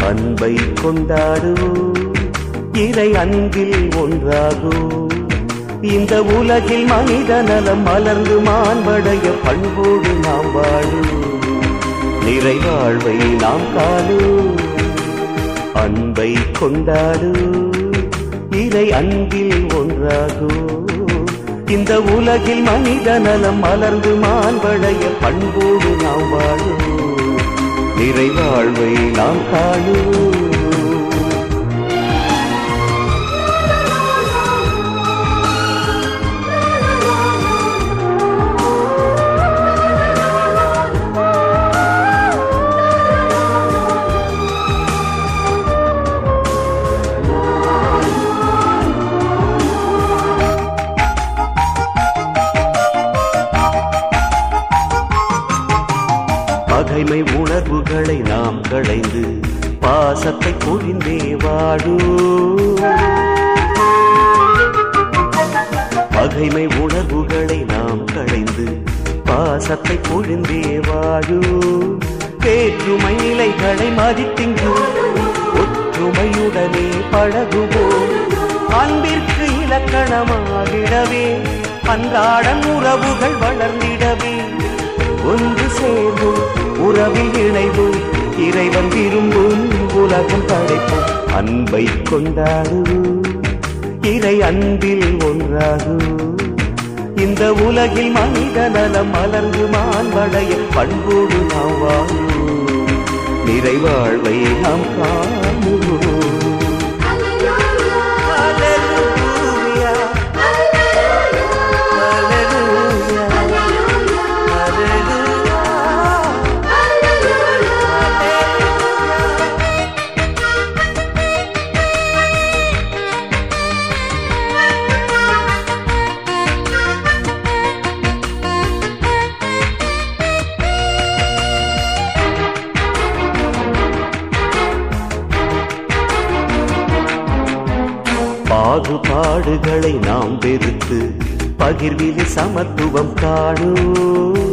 அன்பை கொண்டாடுவோம் இறை அன்பில் ஒன்றாகுவோம் இந்த உலகில் மனித நலம் மலர்ந்து மாண்படைய பண்போடு நாம் வாழுவோம் நிறைவாழ்வை நாம் காணுவோம் அன்பை கொண்டாடுவோம் இறை அன்பில் ஒன்றாகுவோம் இந்த உலகில் மனித நலம் மலர்ந்து மாண்படைய பண்போடு நாம் வாழுவோம் நிறைவாழ்வை நாம் காணுவோம் பகைமை உணர்வுகளை நாம் களைந்து பாசத்தை பொழிந்தே வாழு பகைமை உணர்வுகளை நாம் களைந்து பாசத்தை பொழிந்தே வாழு வேற்றுமை நிலைகளை மதித்திங்கு ஒற்றுமையுடனே பழகுவோம் அன்பிற்கு இலக்கணமாகிடவே அன்றாடம் உறவுகள் வளர்ந்திடவே ஒன்று சேர்வோம் உறவில் இணைவோம் இறைவன் விரும்பும் உலகம் படைப்போம் அன்பை கொண்டாடுவோம் இறை அன்பில் ஒன்றாகுவோம் இந்த உலகில் மனித நலம் மலர்ந்து மாண்படைய பண்போடு நாம் வாழ்வோம் நிறைவாழ்வை நாம் காணுவோம் Hallelujah, hallelujah, hallelujah. பாகுபாடுகளை நாம் வெறுத்து பகிர்வில் சமத்துவம் காணும்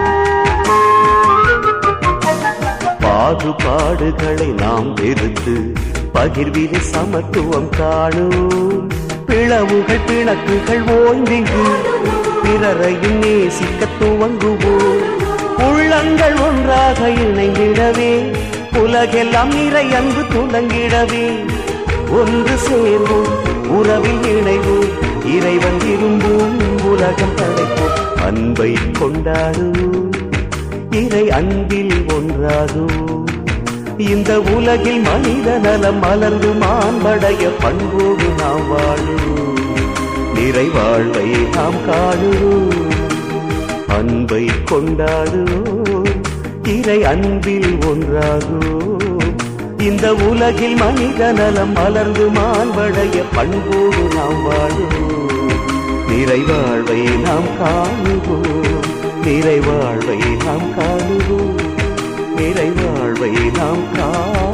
பாகுபாடுகளை நாம் வெறுத்து பகிர்வில் சமத்துவம் காணும் பிளவுகள் பிணக்குகள் ஓய்ந்திங்கு பிறரையும் நேசிக்க துவங்குவோம் உள்ளங்கள் ஒன்றாக இணைந்திடவே உலகெல்லாம் நிறை அன்பு துலங்கிடவே ஒன்று சேர்வோம் உறவில் இணைவோம் இறைவன் விரும்பும் உலகம் படைப்போம் அன்பை கொண்டாடுவோம் இறை அன்பில் ஒன்றாகுவோம் இந்த உலகில் மனித நலம் மலர்ந்து மாண்படைய பண்போடு நாம் வாழுவோம் நிறைவாழ்வை நாம் காணுவோம் அன்பை கொண்டாடுவோம் இறை அன்பில் ஒன்றாகுவோம் இந்த உலகில் மனித நலம் மலர்ந்து மாண்படைய பண்போடு நாம் வாழுவோம் நிறைவாழ்வை நாம் காணுவோம் நிறைவாழ்வை நாம் காணுவோம் நிறைவாழ்வை நாம் காணுவோம்